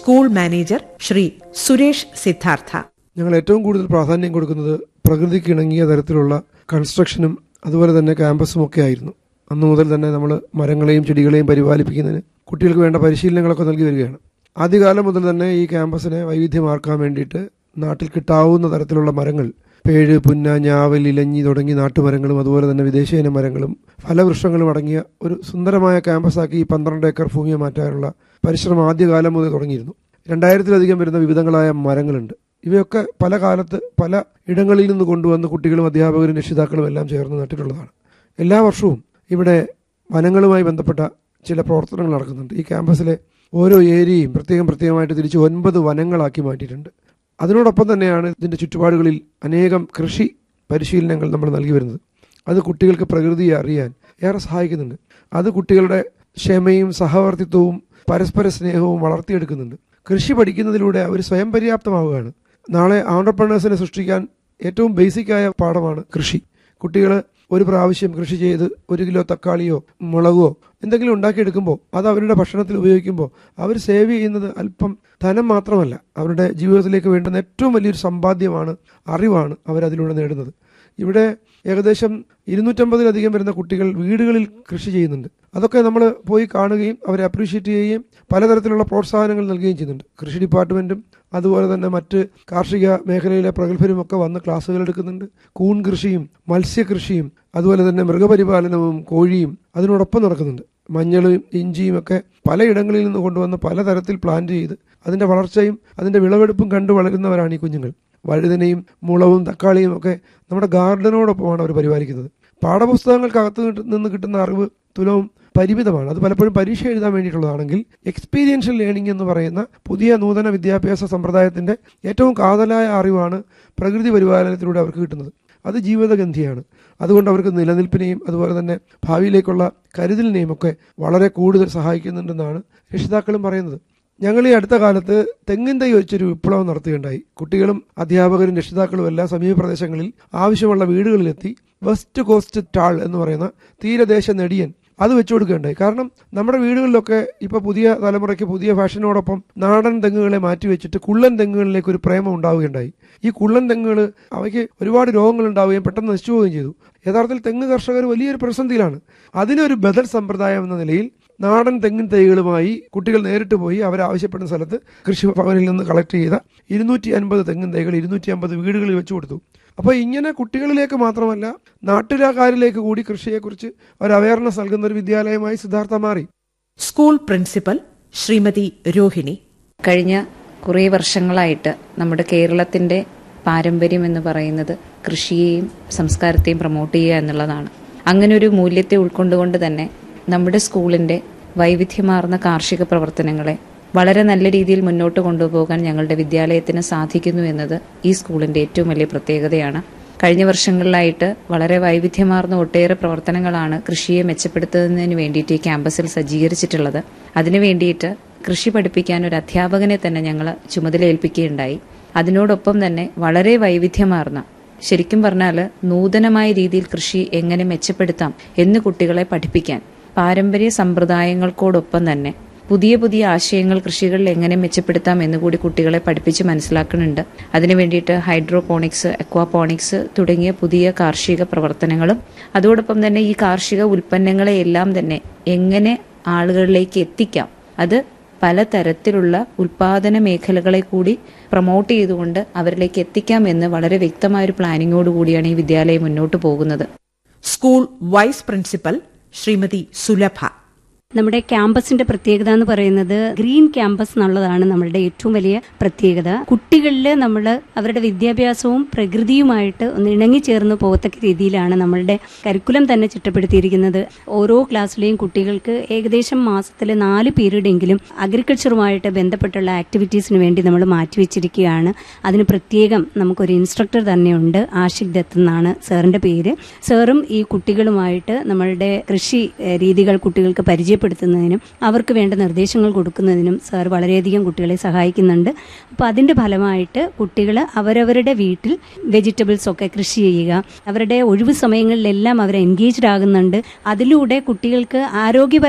school manager Shri Suresh Siddhartha ഞങ്ങൾ ഏറ്റവും കൂടുതൽ പ്രാധാന്യം കൊടുക്കുന്നത് പ്രകൃതിക്ക് ഇണങ്ങിയ തരത്തിലുള്ള കൺസ്ട്രക്ഷനും അതുപോലെ തന്നെ ക്യാമ്പസും ഒക്കെ ആയിരുന്നു അന്നു മുതൽ തന്നെ നമ്മൾ മരങ്ങളെയും ചെടികളെയും പരിപാലിപ്പിക്കുന്നതിന് കുട്ടികൾക്ക് വേണ്ട പരിശീലനങ്ങളൊക്കെ നൽകി വരികയാണ് ആദ്യകാലം മുതൽ തന്നെ ഈ ക്യാമ്പസിനെ വൈവിധ്യമാക്കാൻ വേണ്ടിയിട്ട് നാട്ടിൽ കിട്ടാവുന്ന തരത്തിലുള്ള മരങ്ങൾ പേഴ് പുന്ന ഞാവൽ ഇലഞ്ഞി തുടങ്ങി നാട്ടുമരങ്ങളും അതുപോലെ തന്നെ വിദേശീയ മരങ്ങളും ഫലവൃക്ഷങ്ങളും അടങ്ങിയ ഒരു സുന്ദരമായ ക്യാമ്പസാക്കി ഈ പന്ത്രണ്ട് ഏക്കർ ഭൂമിയെ മാറ്റാനുള്ള പരിശ്രമം ആദ്യകാലം മുതൽ തുടങ്ങിയിരുന്നു രണ്ടായിരത്തിലധികം വരുന്ന വിവിധങ്ങളായ മരങ്ങളുണ്ട് ഇവയൊക്കെ പല കാലത്ത് പല ഇടങ്ങളിൽ നിന്ന് കൊണ്ടുവന്ന് കുട്ടികളും അധ്യാപകരും രക്ഷിതാക്കളും എല്ലാം ചേർന്ന് നട്ടിട്ടുള്ളതാണ് എല്ലാ വർഷവും ഇവിടെ വനങ്ങളുമായി ബന്ധപ്പെട്ട ചില പ്രവർത്തനങ്ങൾ നടക്കുന്നുണ്ട് ഈ ക്യാമ്പസിലെ ഓരോ ഏരിയയും പ്രത്യേകം പ്രത്യേകമായിട്ട് തിരിച്ച് ഒൻപത് വനങ്ങളാക്കി മാറ്റിയിട്ടുണ്ട് അതിനോടൊപ്പം തന്നെയാണ് ഇതിൻ്റെ ചുറ്റുപാടുകളിൽ അനേകം കൃഷി പരിശീലനങ്ങൾ നമ്മൾ നൽകി വരുന്നത് അത് കുട്ടികൾക്ക് പ്രകൃതിയെ അറിയാൻ ഏറെ സഹായിക്കുന്നുണ്ട് അത് കുട്ടികളുടെ ക്ഷമയും സഹവർത്തിത്വവും പരസ്പര സ്നേഹവും വളർത്തിയെടുക്കുന്നുണ്ട് കൃഷി പഠിക്കുന്നതിലൂടെ അവർ സ്വയം പര്യാപ്തമാവുകയാണ് നാളെ ആണ്ടർപ്രണേഴ്സിനെ സൃഷ്ടിക്കാൻ ഏറ്റവും ബേസിക്കായ പാഠമാണ് കൃഷി കുട്ടികൾ ഒരു പ്രാവശ്യം കൃഷി ചെയ്ത് ഒരു കിലോ തക്കാളിയോ മുളകോ എന്തെങ്കിലും ഉണ്ടാക്കിയെടുക്കുമ്പോൾ അത് അവരുടെ ഭക്ഷണത്തിൽ ഉപയോഗിക്കുമ്പോൾ അവർ സേവ് ചെയ്യുന്നത് അല്പം ധനം മാത്രമല്ല അവരുടെ ജീവിതത്തിലേക്ക് വേണ്ടുന്ന ഏറ്റവും വലിയൊരു സമ്പാദ്യമാണ് അറിവാണ് അവരതിലൂടെ നേടുന്നത് ഇവിടെ ഏകദേശം ഇരുന്നൂറ്റമ്പതിലധികം വരുന്ന കുട്ടികൾ വീടുകളിൽ കൃഷി ചെയ്യുന്നുണ്ട് അതൊക്കെ നമ്മൾ പോയി കാണുകയും അവരെ അപ്രീഷിയേറ്റ് ചെയ്യുകയും പലതരത്തിലുള്ള പ്രോത്സാഹനങ്ങൾ നൽകുകയും ചെയ്യുന്നുണ്ട് കൃഷി ഡിപ്പാർട്ട്മെന്റും അതുപോലെ തന്നെ മറ്റ് കാർഷിക മേഖലയിലെ പ്രഗത്ഭരും ഒക്കെ വന്ന് ക്ലാസ്സുകൾ എടുക്കുന്നുണ്ട് കൂൺ കൃഷിയും മത്സ്യകൃഷിയും അതുപോലെ തന്നെ മൃഗപരിപാലനവും കോഴിയും അതിനോടൊപ്പം നടക്കുന്നുണ്ട് മഞ്ഞളും ഇഞ്ചിയും ഒക്കെ പലയിടങ്ങളിൽ നിന്ന് കൊണ്ടുവന്ന് പലതരത്തിൽ പ്ലാന്റ് ചെയ്ത് അതിന്റെ വളർച്ചയും അതിന്റെ വിളവെടുപ്പും കണ്ടു വളരുന്നവരാണ് ഈ കുഞ്ഞുങ്ങൾ വഴുതനയും മുളവും തക്കാളിയും ഒക്കെ നമ്മുടെ ഗാർഡനോടൊപ്പമാണ് അവർ പരിപാലിക്കുന്നത് പാഠപുസ്തകങ്ങൾക്കകത്ത് നിന്ന് കിട്ടുന്ന അറിവ് തുലവും പരിമിതമാണ് അത് പലപ്പോഴും പരീക്ഷ എഴുതാൻ വേണ്ടിയിട്ടുള്ളതാണെങ്കിൽ എക്സ്പീരിയൻഷ്യൽ ലേണിംഗ് എന്ന് പറയുന്ന പുതിയ നൂതന വിദ്യാഭ്യാസ സമ്പ്രദായത്തിന്റെ ഏറ്റവും കാതലായ അറിവാണ് പ്രകൃതി പരിപാലനത്തിലൂടെ അവർക്ക് കിട്ടുന്നത് അത് ജീവിതഗന്ധിയാണ് അതുകൊണ്ട് അവർക്ക് നിലനിൽപ്പിനെയും അതുപോലെ തന്നെ ഭാവിയിലേക്കുള്ള കരുതലിനെയും ഒക്കെ വളരെ കൂടുതൽ സഹായിക്കുന്നുണ്ടെന്നാണ് രക്ഷിതാക്കളും പറയുന്നത് ഞങ്ങൾ ഈ അടുത്ത കാലത്ത് തെങ്ങിൻ തൈ വെച്ചൊരു വിപ്ലവം നടത്തുകയുണ്ടായി കുട്ടികളും അധ്യാപകരും രക്ഷിതാക്കളും എല്ലാം സമീപ പ്രദേശങ്ങളിൽ ആവശ്യമുള്ള വീടുകളിലെത്തി വെസ്റ്റ് കോസ്റ്റ് ടാൾ എന്ന് പറയുന്ന തീരദേശ നെടിയൻ അത് വെച്ചു കൊടുക്കുകയുണ്ടായി കാരണം നമ്മുടെ വീടുകളിലൊക്കെ ഇപ്പൊ പുതിയ തലമുറയ്ക്ക് പുതിയ ഫാഷനോടൊപ്പം നാടൻ തെങ്ങുകളെ മാറ്റി വെച്ചിട്ട് കുള്ളൻ തെങ്ങുകളിലേക്ക് ഒരു പ്രേമം ഉണ്ടാവുകയുണ്ടായി ഈ കുള്ളൻ തെങ്ങുകൾ അവയ്ക്ക് ഒരുപാട് രോഗങ്ങൾ ഉണ്ടാവുകയും പെട്ടെന്ന് നശിച്ചു പോവുകയും ചെയ്തു യഥാർത്ഥത്തിൽ തെങ്ങ് കർഷകർ വലിയൊരു പ്രതിസന്ധിയിലാണ് അതിനൊരു ബദൽ സമ്പ്രദായം എന്ന നിലയിൽ നാടൻ തെങ്ങിൻ തൈകളുമായി കുട്ടികൾ നേരിട്ട് പോയി അവരാവശ്യപ്പെടുന്ന സ്ഥലത്ത് കൃഷിഭവനിൽ നിന്ന് കളക്ട് ചെയ്ത ഇരുന്നൂറ്റി അൻപത് തെങ്ങിൻ തൈകൾ ഇരുന്നൂറ്റി അമ്പത് വീടുകളിൽ വെച്ചു കൊടുത്തു അപ്പോൾ ഇങ്ങനെ കുട്ടികളിലേക്ക് മാത്രമല്ല നാട്ടുകാരിലേക്ക് കൂടി കൃഷിയെക്കുറിച്ച് ഒരു അവയർനെസ് നൽകുന്ന ഒരു വിദ്യാലയമായി സിദ്ധാർത്ഥ മാറി സ്കൂൾ പ്രിൻസിപ്പൽ ശ്രീമതി രോഹിണി കഴിഞ്ഞ കുറേ വർഷങ്ങളായിട്ട് നമ്മുടെ കേരളത്തിന്റെ പാരമ്പര്യം എന്ന് പറയുന്നത് കൃഷിയെയും സംസ്കാരത്തെയും പ്രൊമോട്ട് ചെയ്യുക എന്നുള്ളതാണ് അങ്ങനെ ഒരു മൂല്യത്തെ ഉൾക്കൊണ്ടുകൊണ്ട് തന്നെ നമ്മുടെ സ്കൂളിന്റെ വൈവിധ്യമാർന്ന കാർഷിക പ്രവർത്തനങ്ങളെ വളരെ നല്ല രീതിയിൽ മുന്നോട്ട് കൊണ്ടുപോകാൻ ഞങ്ങളുടെ വിദ്യാലയത്തിന് സാധിക്കുന്നു എന്നത് ഈ സ്കൂളിന്റെ ഏറ്റവും വലിയ പ്രത്യേകതയാണ് കഴിഞ്ഞ വർഷങ്ങളിലായിട്ട് വളരെ വൈവിധ്യമാർന്ന ഒട്ടേറെ പ്രവർത്തനങ്ങളാണ് കൃഷിയെ മെച്ചപ്പെടുത്തുന്നതിന് വേണ്ടിയിട്ട് ഈ ക്യാമ്പസിൽ സജ്ജീകരിച്ചിട്ടുള്ളത് അതിനു വേണ്ടിയിട്ട് കൃഷി പഠിപ്പിക്കാൻ ഒരു അധ്യാപകനെ തന്നെ ഞങ്ങൾ ചുമതലയേൽപ്പിക്കുകയുണ്ടായി അതിനോടൊപ്പം തന്നെ വളരെ വൈവിധ്യമാർന്ന ശരിക്കും പറഞ്ഞാൽ നൂതനമായ രീതിയിൽ കൃഷി എങ്ങനെ മെച്ചപ്പെടുത്താം എന്ന് കുട്ടികളെ പഠിപ്പിക്കാൻ പാരമ്പര്യ സമ്പ്രദായങ്ങൾക്കോടൊപ്പം തന്നെ പുതിയ പുതിയ ആശയങ്ങൾ കൃഷികളിൽ എങ്ങനെ മെച്ചപ്പെടുത്താം എന്ന് കൂടി കുട്ടികളെ പഠിപ്പിച്ച് മനസ്സിലാക്കുന്നുണ്ട് അതിനു വേണ്ടിയിട്ട് ഹൈഡ്രോപോണിക്സ് അക്വാപോണിക്സ് തുടങ്ങിയ പുതിയ കാർഷിക പ്രവർത്തനങ്ങളും അതോടൊപ്പം തന്നെ ഈ കാർഷിക ഉൽപ്പന്നങ്ങളെ എല്ലാം തന്നെ എങ്ങനെ ആളുകളിലേക്ക് എത്തിക്കാം അത് പലതരത്തിലുള്ള ഉൽപാദന മേഖലകളെ കൂടി പ്രൊമോട്ട് ചെയ്തുകൊണ്ട് അവരിലേക്ക് എത്തിക്കാം എന്ന് വളരെ വ്യക്തമായ ഒരു പ്ലാനിങ്ങോട് കൂടിയാണ് ഈ വിദ്യാലയം മുന്നോട്ട് പോകുന്നത് school vice principal Shrimati Sulabha നമ്മുടെ ക്യാമ്പസിന്റെ പ്രത്യേകത എന്ന് പറയുന്നത് ഗ്രീൻ ക്യാമ്പസ് എന്നുള്ളതാണ് നമ്മളുടെ ഏറ്റവും വലിയ പ്രത്യേകത കുട്ടികളിൽ നമ്മൾ അവരുടെ വിദ്യാഭ്യാസവും പ്രകൃതിയുമായിട്ട് ഒന്ന് ഇണങ്ങിച്ചേർന്ന് പോകത്തക്ക രീതിയിലാണ് നമ്മളുടെ കരിക്കുലം തന്നെ ചിട്ടപ്പെടുത്തിയിരിക്കുന്നത് ഓരോ ക്ലാസ്സിലെയും കുട്ടികൾക്ക് ഏകദേശം മാസത്തിൽ നാല് പീരീഡ് എങ്കിലും അഗ്രികൾച്ചറുമായിട്ട് ബന്ധപ്പെട്ടുള്ള ആക്ടിവിറ്റീസിന് വേണ്ടി നമ്മൾ മാറ്റിവെച്ചിരിക്കുകയാണ് അതിന് പ്രത്യേകം നമുക്കൊരു ഇൻസ്ട്രക്ടർ തന്നെയുണ്ട് ആഷിഖ് ദത്ത് എന്നാണ് സാറിന്റെ പേര് സാറും ഈ കുട്ടികളുമായിട്ട് നമ്മളുടെ കൃഷി ഏഹ്, രീതികൾ കുട്ടികൾക്ക് പരിചയപ്പെടുത്തുന്നതിനും അവർക്ക് വേണ്ട നിർദ്ദേശങ്ങൾ കൊടുക്കുന്നതിനും സാർ വളരെയധികം കുട്ടികളെ സഹായിക്കുന്നുണ്ട് അപ്പോൾ അതിന്റെ ഫലമായിട്ട് കുട്ടികൾ അവരവരുടെ വീട്ടിൽ വെജിറ്റബിൾസ് ഒക്കെ കൃഷി ചെയ്യുക അവരുടെ ഒഴിവ് സമയങ്ങളിലെല്ലാം അവർ എൻഗേജ്ഡ് ആകുന്നുണ്ട് അതിലൂടെ കുട്ടികൾക്ക് ആരോഗ്യപര